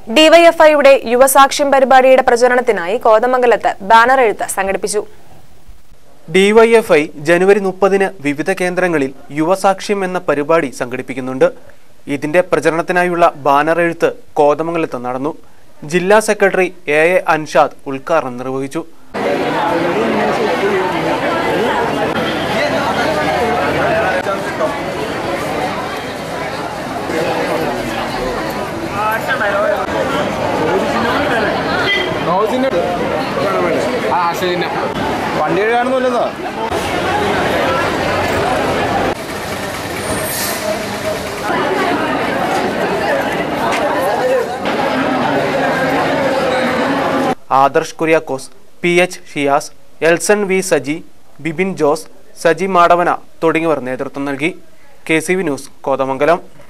ഡിവൈഎഫ്ഐയുടെ യുവസാക്ഷ്യം പരിപാടിയുടെ പ്രചരണത്തിനായി കോതമംഗലത്ത് ബാനർ എഴുത്ത് സംഘടിപ്പിച്ചു ഡിവൈഎഫ്ഐ ജനുവരി മുപ്പതിന് വിവിധ കേന്ദ്രങ്ങളിൽ യുവസാക്ഷ്യം എന്ന പരിപാടി സംഘടിപ്പിക്കുന്നുണ്ട് ഇതിന്റെ പ്രചരണത്തിനായുള്ള ബാനർ എഴുത്ത് കോതമംഗലത്ത് നടന്നു ജില്ലാ സെക്രട്ടറി എ എ അൻഷാദ് ഉദ്ഘാടനം നിർവഹിച്ചു റോസിന്റെ ആ ശരി വണ്ടി കാണുന്നില്ലെന്നോ Adarsh Kuriakose P H Shiyas Elson V Saji Bibin Jose Saji Madavana തുടങ്ങിയവർ നേതൃത്വം നൽകി K C V news Kothamangalam